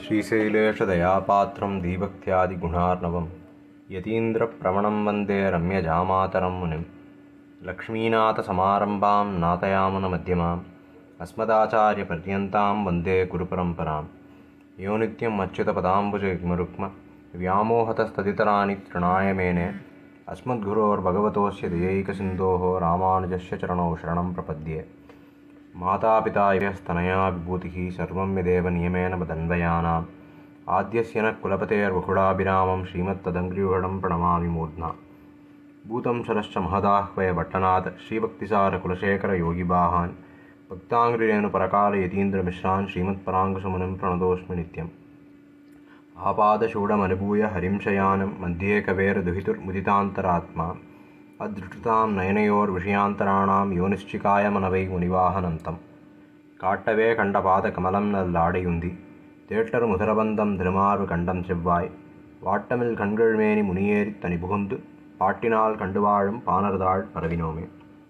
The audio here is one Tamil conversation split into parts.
श्रीशैलेशदयापात्रं दीभक्त्यादिगुणार्णवं यतीन्द्रप्रवणं वन्दे रम्यजामातरं मुनिं लक्ष्मीनाथसमारम्भां नाथयामुनमध्यमाम् अस्मदाचार्यपर्यन्तां वन्दे गुरुपरम्परां यो नित्यम् अच्युतपदाम्बुजयुग्मरुक्म व्यामोहतस्तदितराणि तृणाय मेने अस्मद्गुरोर्भगवतोऽस्य दयैकसिन्धोः रामानुजस्य चरणौ शरणं प्रपद्ये मातापिता यस्तनया विभूतिः सर्वं यदेव नियमेन मदन्वयानाम् आद्यस्य नः कुलपतेर्वकुलाभिरामं श्रीमत्तदङ्ग्रियुगडं प्रणमामि मूर्ध्ना भूतं शरश्च महदाह्वय भट्टनाथ श्रीभक्तिसारकुलशेखरयोगिबाहान् भक्ताङ्ग्रिरेणुपरकालयतीन्द्रमिश्रान् श्रीमत्पराङ्कुशमुनिं प्रणतोऽस्मि नित्यम् आपादशूडमनुभूय हरिं शयानं मध्ये कवेर्दुहितुर्मुदितान्तरात्मा अदृष्टां नयनयोर्विषयान्तराणां யோனிஷ்டிகாயமனவை முனிவாகனந்தம் காட்டவே கண்ட பாத கமலம் நல்லாடையுந்தி தேட்டர் முதரபந்தம் திருமார்பு கண்டம் செவ்வாய் வாட்டமில் கண்கள்மேனி முனியேறி தனி புகுந்து பாட்டினால் கண்டு வாழும் பாணர்தாள் பரவினோமே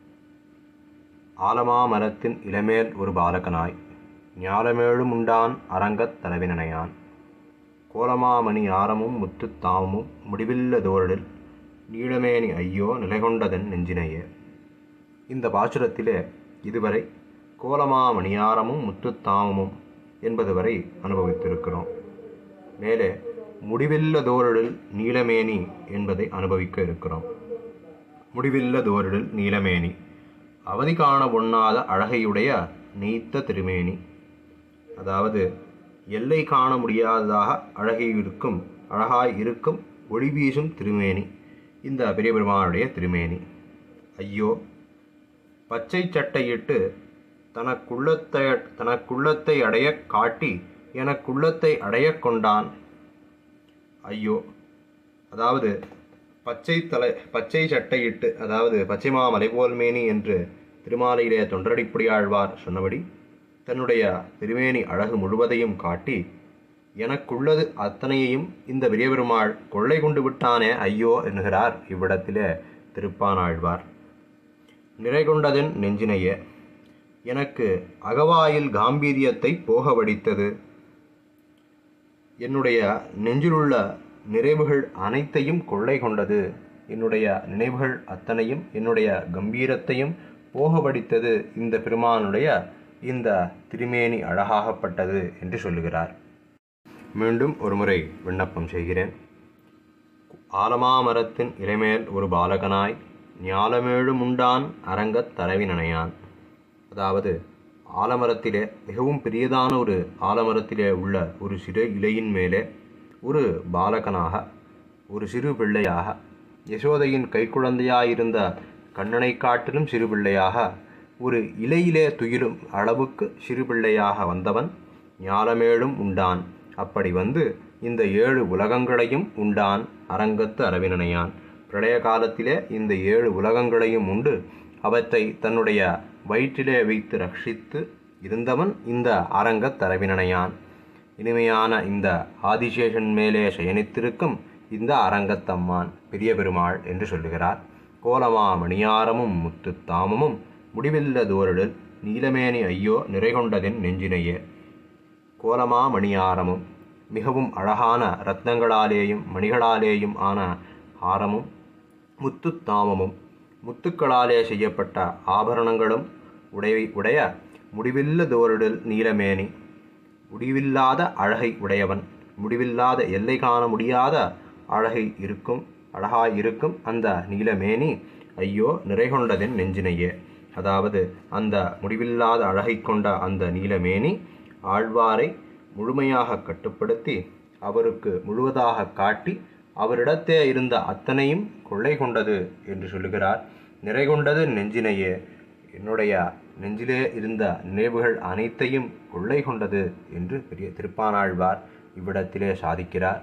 ஆலமா மரத்தின் இளமேல் ஒரு பாலகனாய் ஞாலமேழும் உண்டான் அரங்கத் தரவினனையான் கோலமாமணி ஆரமும் முத்துத் தாமமும் முடிவில்ல தோழில் நீளமேனி ஐயோ நிலைகொண்டதன் நெஞ்சினையே இந்த பாசுரத்திலே இதுவரை கோலமா மணியாரமும் முத்துத்தாமமும் என்பது வரை அனுபவித்திருக்கிறோம் மேலே முடிவில்ல தோரிடில் நீலமேனி என்பதை அனுபவிக்க இருக்கிறோம் முடிவில்ல தோரிடில் நீலமேனி அவதி காண ஒண்ணாத அழகையுடைய நீத்த திருமேனி அதாவது எல்லை காண முடியாததாக அழகை இருக்கும் அழகாய் இருக்கும் ஒளி வீசும் திருமேனி இந்த பெரிய பெருமானுடைய திருமேனி ஐயோ பச்சை சட்டையிட்டு தனக்குள்ளத்தை தனக்குள்ளத்தை அடைய காட்டி எனக்குள்ளத்தை அடைய கொண்டான் ஐயோ அதாவது பச்சை தலை பச்சை சட்டையிட்டு அதாவது பச்சைமா மலைபோல்மேனி என்று திருமாலையிலே தொண்டரடிப்புடியாழ்வார் சொன்னபடி தன்னுடைய திருமேனி அழகு முழுவதையும் காட்டி எனக்குள்ளது அத்தனையையும் இந்த பெரிய பெருமாள் கொள்ளை கொண்டு விட்டானே ஐயோ என்கிறார் இவ்விடத்திலே திருப்பானாழ்வார் நிறை கொண்டதன் நெஞ்சினையே எனக்கு அகவாயில் காம்பீரியத்தை போக வடித்தது என்னுடைய நெஞ்சிலுள்ள நிறைவுகள் அனைத்தையும் கொள்ளை கொண்டது என்னுடைய நினைவுகள் அத்தனையும் என்னுடைய கம்பீரத்தையும் போகவடித்தது இந்த பெருமானுடைய இந்த திருமேனி அழகாகப்பட்டது என்று சொல்லுகிறார் மீண்டும் ஒருமுறை விண்ணப்பம் செய்கிறேன் ஆலமாமரத்தின் இலைமேல் ஒரு பாலகனாய் ஞாலமேழும் உண்டான் அரங்கத் தரவினனையான் அதாவது ஆலமரத்திலே மிகவும் பெரியதான ஒரு ஆலமரத்திலே உள்ள ஒரு சிறு இலையின் மேலே ஒரு பாலகனாக ஒரு சிறு பிள்ளையாக யசோதையின் கைக்குழந்தையாயிருந்த கண்ணனை காட்டிலும் சிறு பிள்ளையாக ஒரு இலையிலே துயிலும் அளவுக்கு சிறு பிள்ளையாக வந்தவன் ஞாலமேழும் உண்டான் அப்படி வந்து இந்த ஏழு உலகங்களையும் உண்டான் அரங்கத்து அரவினனையான் பிரளய காலத்திலே இந்த ஏழு உலகங்களையும் உண்டு அவற்றை தன்னுடைய வயிற்றிலே வைத்து ரட்சித்து இருந்தவன் இந்த அரங்கத் தரவினனையான் இனிமையான இந்த ஆதிசேஷன் மேலே சயனித்திருக்கும் இந்த அரங்கத்தம்மான் பெரிய பெருமாள் என்று சொல்லுகிறார் கோலமா மணியாரமும் முத்து தாமமும் முடிவில்ல தோரிடில் நீலமேனி ஐயோ நிறைகொண்டதின் நெஞ்சினையே கோலமா மணியாரமும் மிகவும் அழகான ரத்னங்களாலேயும் மணிகளாலேயும் ஆன ஆரமும் முத்துத்தாமமும் முத்துக்களாலே செய்யப்பட்ட ஆபரணங்களும் உடைய உடைய முடிவில்ல தோரிடில் நீலமேனி முடிவில்லாத அழகை உடையவன் முடிவில்லாத எல்லை காண முடியாத அழகை இருக்கும் அழகாய் இருக்கும் அந்த நீலமேனி ஐயோ நிறைகொண்டதின் நெஞ்சினையே அதாவது அந்த முடிவில்லாத அழகை கொண்ட அந்த நீலமேனி ஆழ்வாரை முழுமையாக கட்டுப்படுத்தி அவருக்கு முழுவதாக காட்டி அவரிடத்தே இருந்த அத்தனையும் கொள்ளை கொண்டது என்று சொல்லுகிறார் நிறை கொண்டது நெஞ்சினையே என்னுடைய நெஞ்சிலே இருந்த நினைவுகள் அனைத்தையும் கொள்ளை கொண்டது என்று பெரிய திருப்பானாழ்வார் இவ்விடத்திலே சாதிக்கிறார்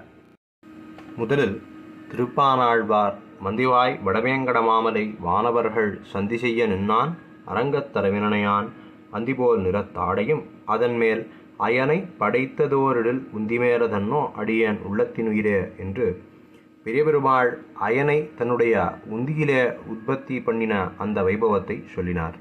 முதலில் திருப்பானாழ்வார் மந்திவாய் வடவேங்கடமாமலை வானவர்கள் சந்தி செய்ய நின்னான் அரங்கத் தரவினனையான் அந்திபோல் நிறத்தாடையும் அதன் மேல் அயனை படைத்ததோரிடில் உந்திமேறதன்னோ அடியேன் உள்ளத்தினுயிரே என்று பெரிய பெருமாள் அயனை தன்னுடைய உந்தியிலே உற்பத்தி பண்ணின அந்த வைபவத்தை சொல்லினார்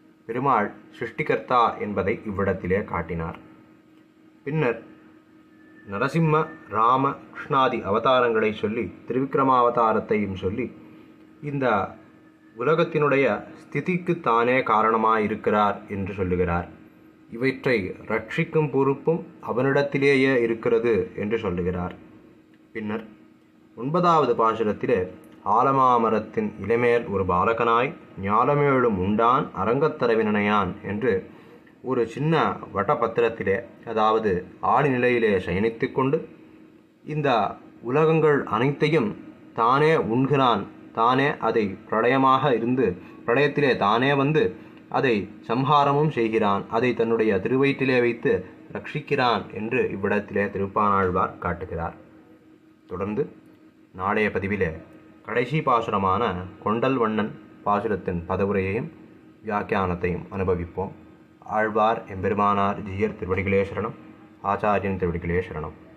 பெருமாள் சிருஷ்டிகர்த்தா என்பதை இவ்விடத்திலே காட்டினார் பின்னர் நரசிம்ம ராம கிருஷ்ணாதி அவதாரங்களை சொல்லி திருவிக்ரமாவதாரத்தையும் சொல்லி இந்த உலகத்தினுடைய ஸ்திதிக்கு தானே காரணமாயிருக்கிறார் என்று சொல்லுகிறார் இவற்றை ரட்சிக்கும் பொறுப்பும் அவனிடத்திலேயே இருக்கிறது என்று சொல்லுகிறார் பின்னர் ஒன்பதாவது பாசுரத்திலே ஆலமாமரத்தின் இளமேல் ஒரு பாலகனாய் ஞாலமேழும் உண்டான் அரங்கத்தரவினையான் என்று ஒரு சின்ன வட்டபத்திரத்திலே அதாவது ஆடிநிலையிலே சயனித்து கொண்டு இந்த உலகங்கள் அனைத்தையும் தானே உண்கிறான் தானே அதை பிரளயமாக இருந்து பிரளயத்திலே தானே வந்து அதை சம்ஹாரமும் செய்கிறான் அதை தன்னுடைய திருவயிற்றிலே வைத்து ரட்சிக்கிறான் என்று இவ்விடத்திலே திருப்பானாழ்வார் காட்டுகிறார் தொடர்ந்து நாளைய பதிவிலே கடைசி பாசுரமான கொண்டல் வண்ணன் பாசுரத்தின் பதவுரையையும் வியாக்கியானத்தையும் அனுபவிப்போம் ஆழ்வார் எம்பெருமானார் ஜீயர் திருவடிகளே சரணம் ஆச்சாரியன் திருவடிகளே சரணம்